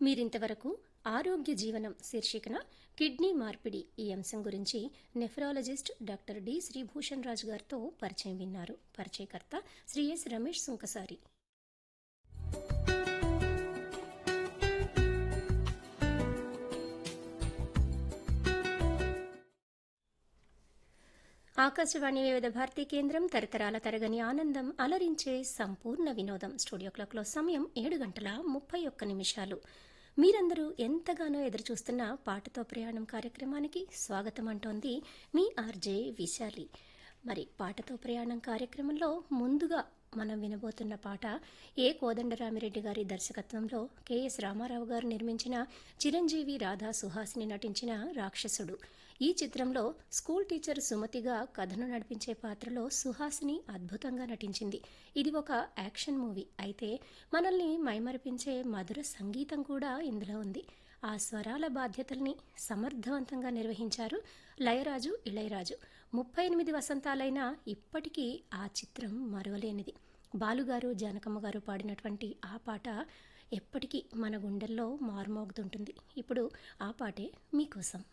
మీరింతవరకు ఆరోగ్య జీవనం శీర్షికన కిడ్నీ మార్పిడి ఈ అంశం గురించి nephrologist doctor D Sribhushan Raju గారితో పరిచయం విన్నారు పరిచయకర్త శ్రీ ఎస్ రమేష్ సుంకసారి ఆకాశవాణి వివిధ భారతీ కేంద్రం తరతరాల తరగని ఆనందం అలరించే సంపూర్ణ వినోదం స్టూడియో క్లాక్లో సమయం ఏడు గంటల ముప్పై ఒక్క నిమిషాలు మీరందరూ ఎంతగానో ఎదురుచూస్తున్న పాటతో ప్రయాణం కార్యక్రమానికి స్వాగతం అంటోంది మీ ఆర్జే విశాలి మరి పాటతో ప్రయాణం కార్యక్రమంలో ముందుగా మనం వినబోతున్న పాట ఏ కోదండరామిరెడ్డి గారి దర్శకత్వంలో కెఎస్ రామారావు గారు నిర్మించిన చిరంజీవి రాధా సుహాసిని నటించిన రాక్షసుడు ఈ చిత్రంలో స్కూల్ టీచర్ సుమతిగా కథను నడిపించే పాత్రలో సుహాసిని అద్భుతంగా నటించింది ఇది ఒక యాక్షన్ మూవీ అయితే మనల్ని మైమరిపించే మధుర సంగీతం కూడా ఇందులో ఉంది ఆ స్వరాల బాధ్యతల్ని సమర్థవంతంగా నిర్వహించారు లయరాజు ఇళయరాజు ముప్పై ఎనిమిది వసంతాలైనా ఇప్పటికీ ఆ చిత్రం మరువలేనిది బాలుగారు జానకమ్మ గారు పాడినటువంటి ఆ పాట ఎప్పటికీ మన గుండెల్లో మారుమోగుతుంటుంది ఇప్పుడు ఆ పాటే మీకోసం